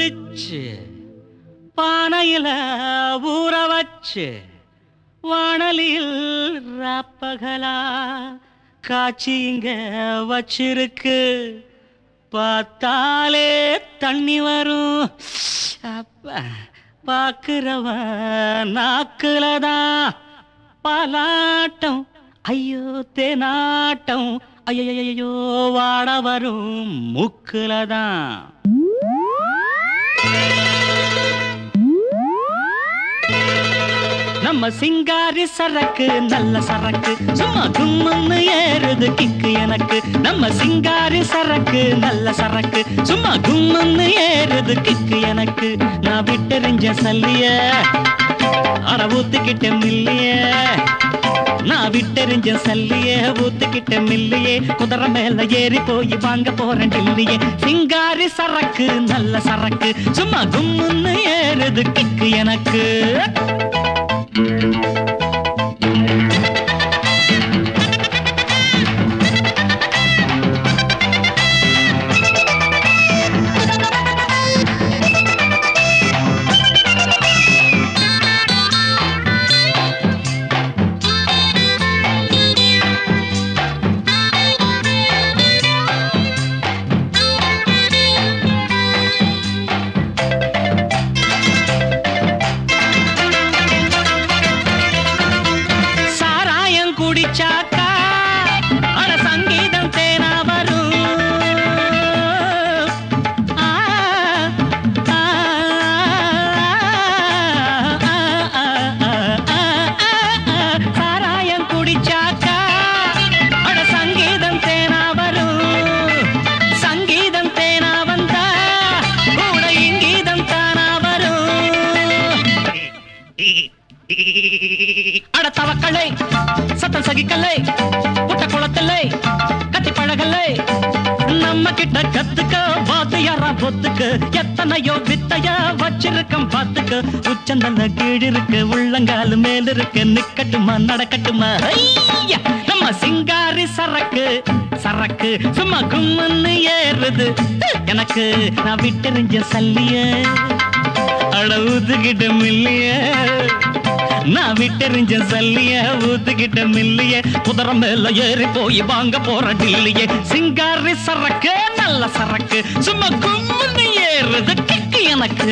குறிச்சு பானையில ஊற வச்சு வானலில் ராப்பகலா காய்ச்சி இங்க வச்சிருக்கு பார்த்தாலே தண்ணி வரும் அப்பா பாக்குறவன் நாக்குலதான் பாலாட்டம் ஐயோ தேனாட்டம் ஐயோ வாட வரும் மூக்குலதான் நம்ம சிங்காரி சரக்கு நல்ல சரக்கு சும்மா கும்முன்னு ஏறுது கிக்கு எனக்கு நம்ம சிங்காரி சரக்கு நல்ல சரக்கு சும்மா கும்முன்னு ஏறுது கிக்கு எனக்கு நான் விட்டெறிஞ்ச சல்லிய அட ஊத்துக்கிட்ட மில்லிய நான் விட்டெறிஞ்ச சல்லிய ஊத்துக்கிட்ட மில்லியே குதிரை மேல ஏறி போய் வாங்க போறேன் டில்லியே சிங்காரி சரக்கு நல்ல சரக்கு சும்மா கும்முன்னு ஏறுது கிக்கு எனக்கு சாராயம் குடிச்சாக்கா அட சங்கீதம் தேனா வரும் ஆ, ஆ, ஆ, ஆ, ஆ, ஆ, ஆ. சாராயம் குடிச்சாக்கா அட சங்கீதம் தேனா வரும் சங்கீதம் தேனா வந்தா கூட இங்கீதம் தானா வரும் அட தவக்கலை சத்தம் சகிக்கலை புட்ட குளத்தலை கத்தி பழகலை நம்ம கிட்ட கத்துக்க வாத்தியாரா பொத்துக்க எத்தனையோ வித்தையா வச்சிருக்கம் பாத்துக்க உச்சந்தல்ல கீழ் இருக்கு உள்ளங்கால் மேல் இருக்கு நிக்கட்டுமா நடக்கட்டுமா ஐயா! நம்ம சிங்காரி சரக்கு சரக்கு சும்மா கும்முன்னு ஏறுது எனக்கு நான் விட்டெறிஞ்ச சல்லிய அட ஊத்துக்கிட்ட மில்லிய நான் விட்டெறிஞ்ச சல்லிய ஊத்துக்கிட்ட மில்லிய குதிரை மேல ஏறி போய் வாங்க போற டில்லிய சிங்காரி சரக்கு நல்ல சரக்கு சும்மா கும்முன்னு ஏறுது கிக்கு எனக்கு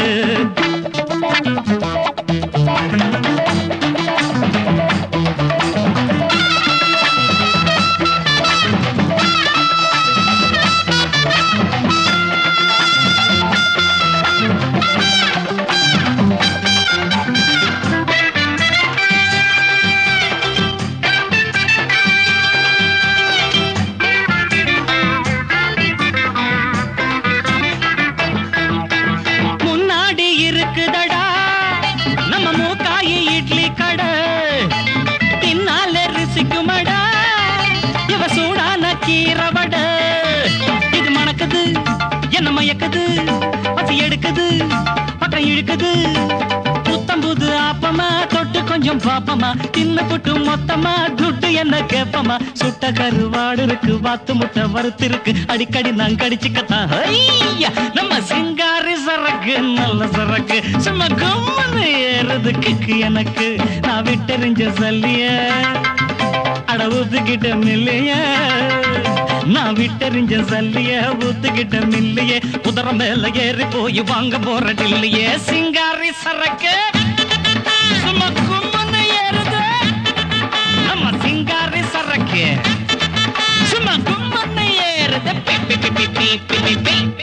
முன்னாடி இருக்குதடா நம்ம மூக்காயி இட்லி கடை பின்னால ரிசிக்குமடா இவ சூடான கீரவட இது மணக்குது என்ன மயக்குது பசி எடுக்குது பக்கம் இழுக்குது புத்தம்புது ஆப்பமா தொட்டு கொஞ்சம் பாப்பமா தின்னு புட்டு மொத்தமா துட்டு என்ன கேப்பமா சுட்ட கருவாடு இருக்கு வாத்து முட்டை வறுத்து இருக்கு அடிக்கடி நான் கடிச்சுக்கத்தான் ஐயா நம்ம சிங்காரி சரக்கு நல்ல சரக்கு சும்மா கும்மனு ஏறுது கிக்கு எனக்கு நான் விட்டெறிஞ்ச சல்லிய அட ஊத்துக்கிட்ட மில்லைய நான் விட்டெறிஞ்ச சல்லிய ஊத்துக்கிட்ட மில்லையே குதிரை மேல ஏறி போய் வாங்க போற டில்லையே சிங்காரி சரக்கு சும்மா கும்மன்னு ஏறுது நம்ம சிங்காரி சரக்கு சும்மா கும்மன்னு ஏறுது பி, பி, பி, பி, பி, பி, பி, பி.